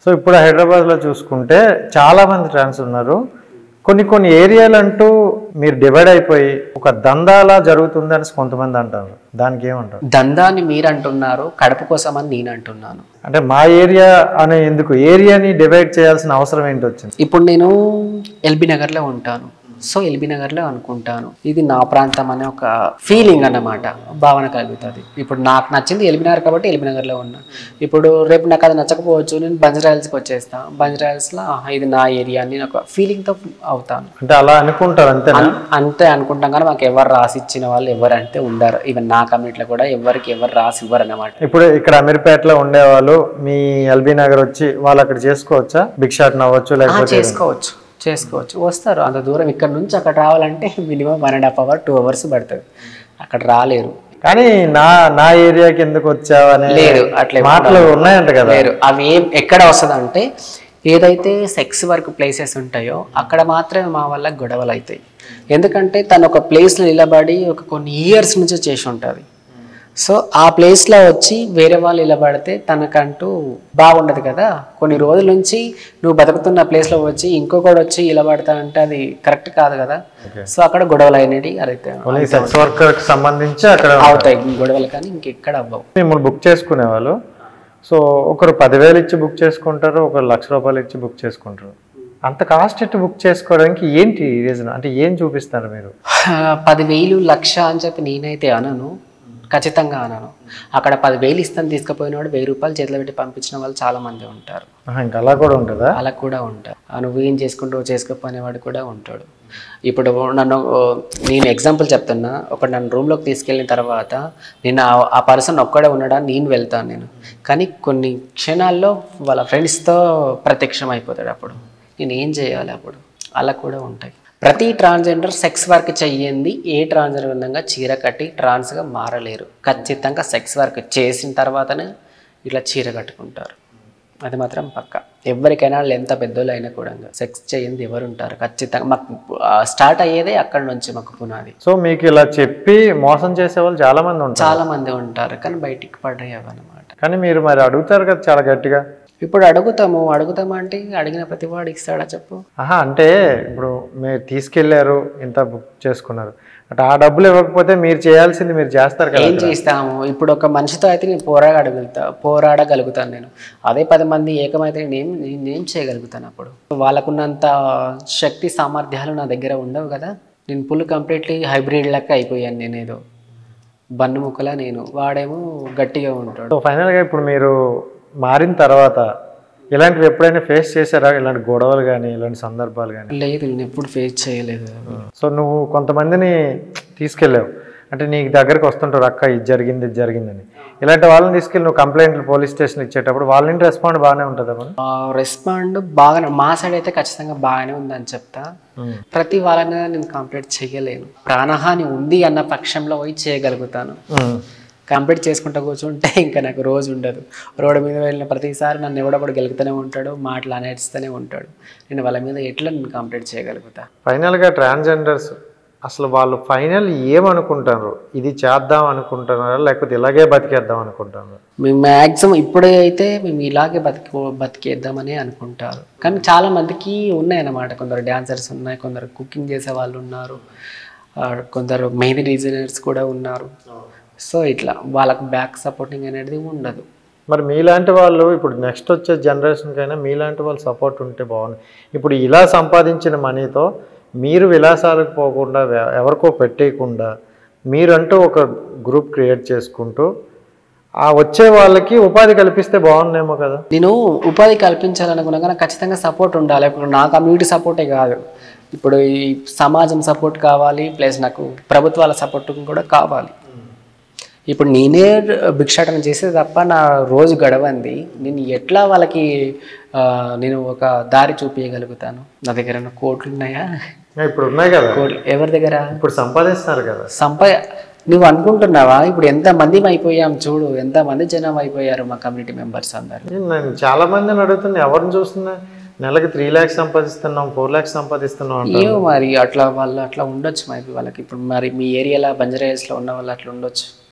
so ఇప్పుడు హైదరాబాద్లో చూసుకుంటే చాలా మంది ట్రాన్స్ ఉన్నారు కొన్ని కొన్ని ఏరియాలు అంటూ మీరు డివైడ్ అయిపోయి ఒక దందాలా జరుగుతుంది అని కొంతమంది అంటారు దానికి ఏమంటారు దందాన్ని మీరు అంటున్నారు కడప కోసం అని నేను అంటున్నాను అంటే మా ఏరియా అనే ఎందుకు ఏరియాని డివైడ్ చేయాల్సిన అవసరం ఏంటి వచ్చింది ఇప్పుడు నేను ఎల్బీ నగర్లో ఉంటాను సో ఎల్బీ నగర్లో అనుకుంటాను ఇది నా ప్రాంతం అనే ఒక ఫీలింగ్ అన్నమాట భావన కలుగుతుంది ఇప్పుడు నాకు నచ్చింది ఎల్బీ నగర్ కాబట్టి ఎల్బీ నగర్లో ఉన్నా ఇప్పుడు రేపు నాకు అది నచ్చకపోవచ్చు నేను బంజరాయిల్స్కి వచ్చేస్తాను బంజరాయిల్స్లో ఇది నా ఏరియా అని నేను ఒక ఫీలింగ్తో అవుతాను అంటే అలా అనుకుంటారు అంతేనా అన్- అంతే అనుకుంటాం కానీ మాకు ఎవరు రాసి ఇచ్చిన వాళ్ళు ఎవరు అంటే ఉండరు ఈవెన్ నా కమ్యూనిటీలో కూడా ఎవరికి ఎవరు రాసి ఇవ్వరు అన్నమాట ఇప్పుడు ఇక్కడ అమీర్పేటలో ఉండేవాళ్ళు మీ ఎల్బీ నగర్ వచ్చి వాళ్ళు అక్కడ చేసుకోవచ్చా భిక్షాటన అవ్వచ్చు ఆ, లేకపోతే చేసుకోవచ్చు చేసుకోవచ్చు వస్తారు అంత దూరం ఇక్కడ నుంచి అక్కడ రావాలంటే minimum one and half hour two hours పడుతుంది అక్కడ రాలేరు కానీ నా నా ఏరియాకి ఎందుకు వచ్చావు అనే లేదు అట్లా ఎప్పుడు మాటలు ఉన్నాయంట కదా లేరు అవి ఏం ఎక్కడ వస్తుంది అంటే ఏదైతే సెక్స్ వర్క్ ప్లేసెస్ ఉంటాయో అక్కడ మాత్రమే మా వల్ల గొడవలు అవుతాయి ఎందుకంటే తను ఒక ప్లేస్లో నిలబడి ఒక కొన్ని ఇయర్స్ నుంచి చేసి ఉంటుంది సో ఆ ప్లేస్లో వచ్చి వేరే వాళ్ళు నిలబడితే తనకంటూ బాగుండదు కదా కొన్ని రోజుల నుంచి నువ్వు బతుకుతున్న ప్లేస్లో వచ్చి ఇంకొకటి వచ్చి నిలబడతానంటే అది కరెక్ట్ కాదు కదా సో అక్కడ గొడవలు అయినవి అయితే ఓన్లీ సెక్స్ వర్కర్ కి సంబంధించి అక్కడ అవుతాయి గొడవలు కానీ ఇంకెక్కడ అవ్వవు మిమ్మల్ని బుక్ చేసుకునే వాళ్ళు సో ఒకరు పదివేలు ఇచ్చి బుక్ చేసుకుంటారు ఒకరు లక్ష రూపాయలు ఇచ్చి బుక్ చేసుకుంటారు అంత కాస్ట్ ఇట్టి బుక్ చేసుకోవడానికి ఏంటి రీజన్ అంటే ఏం చూపిస్తారు మీరు ఆ, పదివేలు లక్ష అని చెప్పి నేనైతే అనను ఖచ్చితంగా అనను అక్కడ పదివేలు ఇస్తాను తీసుకుపోయినవాడు వెయ్యి రూపాయలు చేతిలో పెట్టి పంపించిన వాళ్ళు చాలా మంది ఉంటారు ఆహా, ఇంకా అలా కూడా ఉంటుందా అలా కూడా ఉంటారు ఆ, నువ్వు ఏం చేసుకుంటావు చేసుకోపోయినవాడు కూడా ఉంటాడు ఇప్పుడు నన్ను ఓ, నేను ఎగ్జాంపుల్ చెప్తున్నా ఒక నన్ను రూమ్లోకి తీసుకెళ్ళిన తర్వాత నేను ఆ- ఆ పర్సన్ ఒక్కడే ఉన్నాడా నేను వెళ్తాను నేను కానీ కొన్ని క్షణాల్లో వాళ్ళ ఫ్రెండ్స్తో ప్రత్యక్షం అయిపోతాడు అప్పుడు నేను ఏం చేయాలి అప్పుడు అలా కూడా ఉంటాయి ప్రతి ట్రాన్స్జెండర్ సెక్స్ వర్క్ చెయ్యింది ఏ ట్రాన్స్జెండర్ విధంగా చీర కట్టి ట్రాన్స్గా మారలేరు ఖచ్చితంగా సెక్స్ వర్క్ చేసిన తర్వాతనే ఇట్లా చీర కట్టుకుంటారు అది మాత్రం పక్క ఎవరికైనా వాళ్ళు ఎంత పెద్దోళ్ళు అయినా కూడా సెక్స్ చేయంది ఎవరు ఉంటారు ఖచ్చితంగా మాకు స్టార్ట్ అయ్యేదే అక్కడ నుంచి మాకు పునాది సో మీకు ఇలా చెప్పి మోసం చేసే వాళ్ళు చాలా మంది ఉంటారు చాలా మంది ఉంటారు కానీ బయటికి పడ్డాయి అనమాట కానీ మీరు మరి అడుగుతారు కదా చాలా గట్టిగా ఇప్పుడు అడుగుతాము అడుగుతాము అంటే అడిగిన ప్రతి వాడు ఇస్తాడా చెప్పు ఆహా అంటే ఇప్పుడు మీరు తీసుకెళ్లారు ఇంత బుక్ చేసుకున్నారు అంటే ఆ డబ్బులు ఇవ్వకపోతే మీరు చేయాల్సింది మీరు చేస్తారు కదా ఏం చేస్తాము ఇప్పుడు ఒక మనిషితో అయితే నేను పోరాడగలుగుతా పోరాడగలుగుతాను నేను అదే పది మంది ఏకమైతే నేను నేనేం చేయగలుగుతాను అప్పుడు వాళ్ళకున్నంత శక్తి సామర్థ్యాలు నా దగ్గర ఉండవు కదా నేను ఫుల్ కంప్లీట్లీ హైబ్రిడ్ లెక్క అయిపోయాను నేను ఏదో బన్ను ముక్కలా నేను వాడేమో గట్టిగా ఉంటాడు సో ఫైనల్గా ఇప్పుడు మీరు మారిన తర్వాత ఇలాంటివి ఎప్పుడైనా ఫేస్ చేశారా ఇలాంటి గొడవలు కానీ ఇలాంటి సందర్భాలు కానీ లేదు నేను ఎప్పుడు ఫేస్ చేయలేదు సో నువ్వు కొంతమందిని తీసుకెళ్ళావు అంటే నీకు దగ్గరికి వస్తుంటారు అక్క ఇది జరిగింది ఇది జరిగిందని ఇలాంటి వాళ్ళని తీసుకెళ్ళి నువ్వు కంప్లైంట్లు పోలీస్ స్టేషన్ ఇచ్చేటప్పుడు వాళ్ళ నుండి రెస్పాండ్ బాగానే ఉంటుంది మనం రెస్పాండ్ బాగానే మా సైడ్ అయితే ఖచ్చితంగా బాగానే ఉందని చెప్తా ప్రతి వాళ్ళని నేను కంప్లీట్ చేయలేను ప్రాణహాని ఉంది అన్న పక్షంలో పోయి చేయగలుగుతాను కంప్లీట్ చేసుకుంటూ కూర్చుంటే ఇంకా నాకు రోజు ఉండదు రోడ్డు మీద వెళ్ళిన ప్రతిసారి నన్ను ఎవడప్పుడు గెలుగుతూనే ఉంటాడు మాటలు అనేస్తూనే ఉంటాడు నేను వాళ్ళ మీద ఎట్లా నేను కంప్లీట్ చేయగలుగుతా ఫైనల్గా ట్రాన్స్జెండర్స్ అసలు వాళ్ళు ఫైనల్ ఏమనుకుంటారు ఇది చేద్దాం అనుకుంటున్నారా లేకపోతే ఇలాగే బతికేద్దాం అనుకుంటున్నారు మేము మ్యాక్సిమం ఇప్పుడే అయితే మేము ఇలాగే బతికి బతికేద్దామని అనుకుంటారు కానీ చాలా మందికి ఉన్నాయన్నమాట కొందరు డాన్సర్స్ ఉన్నాయి కొందరు కుకింగ్ చేసే వాళ్ళు ఉన్నారు ఆ, కొందరు మెహందీ డిజైనర్స్ కూడా ఉన్నారు సో ఇట్లా వాళ్ళకి బ్యాక్ సపోర్టింగ్ అనేది ఉండదు మరి మీలాంటి వాళ్ళు ఇప్పుడు నెక్స్ట్ వచ్చే జనరేషన్కైనా మీలాంటి వాళ్ళు సపోర్ట్ ఉంటే బాగుంది ఇప్పుడు ఇలా సంపాదించిన మనీతో మీరు విలాసాలకు పోకుండా ఎ- ఎవరికో పెట్టేయకుండా మీరంటూ ఒక గ్రూప్ క్రియేట్ చేసుకుంటూ ఆ వచ్చే వాళ్ళకి ఉపాధి కల్పిస్తే బాగుందేమో కదా నేను ఉపాధి కల్పించాలనుకున్నా కానీ ఖచ్చితంగా సపోర్ట్ ఉండాలి ఇప్పుడు నా కమ్యూనిటీ సపోర్టే కాదు ఇప్పుడు ఈ సమాజం సపోర్ట్ కావాలి ప్లస్ నాకు ప్రభుత్వాల సపోర్ట్ కూడా కావాలి ఇప్పుడు నేనే భిక్షాటన చేసే తప్ప నా రోజు గడవంది నేను ఎట్లా వాళ్ళకి ఆ, నేను ఒక దారి చూపించగలుగుతాను నా దగ్గర ఏమైనా కోట్లు ఉన్నాయా ఇప్పుడు ఉన్నాయి కదా కోట్లు ఎవరి దగ్గర ఇప్పుడు సంపాదిస్తున్నారు కదా సంపా నువ్వు అనుకుంటున్నావా ఇప్పుడు ఎంత మంది అయిపోయాం చూడు ఎంత మంది జనం అయిపోయారు మా కమ్యూనిటీ మెంబర్స్ అందరు నేను చాలా మందిని అడుగుతున్నా ఎవరిని చూస్తున్నా నెలకి త్రీ ల్యాక్స్ సంపాదిస్తున్నాం ఫోర్ ల్యాక్స్ సంపాదిస్తున్నాం అంటారు ఏమో మరి అట్లా వాళ్ళు అట్లా ఉండొచ్చు మరి వాళ్ళకి ఇప్పుడు మరి మీ ఏరియాలో బంజారా హిల్స్లో ఉన్న వాళ్ళు అట్లా ఉండొచ్చు